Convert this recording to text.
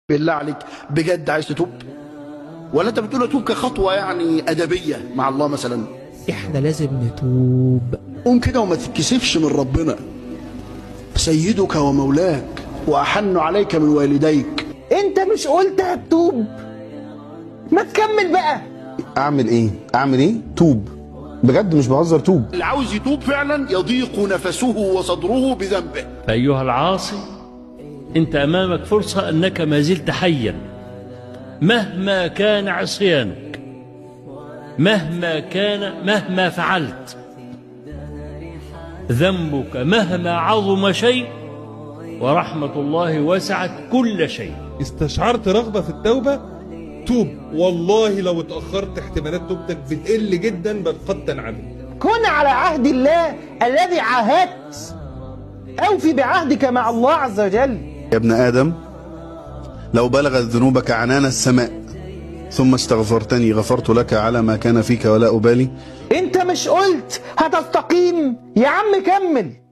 بالله عليك بجد عايز تتوب ولا انت بتقول اتوب كخطوه يعني ادبيه مع الله مثلا احنا لازم نتوب قوم كده وما تتكسفش من ربنا سيدك ومولاك واحن عليك من والديك انت مش قلت هتتوب ما تكمل بقى اعمل ايه اعمل ايه توب بجد مش بهزر توب اللي عاوز يتوب فعلا يضيق نفسه وصدره بذنبه أيها العاصي أنت أمامك فرصة أنك ما زلت حيا مهما كان عصيانك مهما كان مهما فعلت ذنبك مهما عظم شيء ورحمة الله وسعت كل شيء استشعرت رغبة في التوبة توب والله لو اتأخرت احتمالات توبتك بتقل جدا بل قد تنعدم كن على عهد الله الذي عاهدت اوفي بعهدك مع الله عز وجل يا ابن ادم لو بلغت ذنوبك عنان السماء ثم استغفرتني غفرت لك على ما كان فيك ولا ابالي انت مش قلت هتستقيم يا عم كمل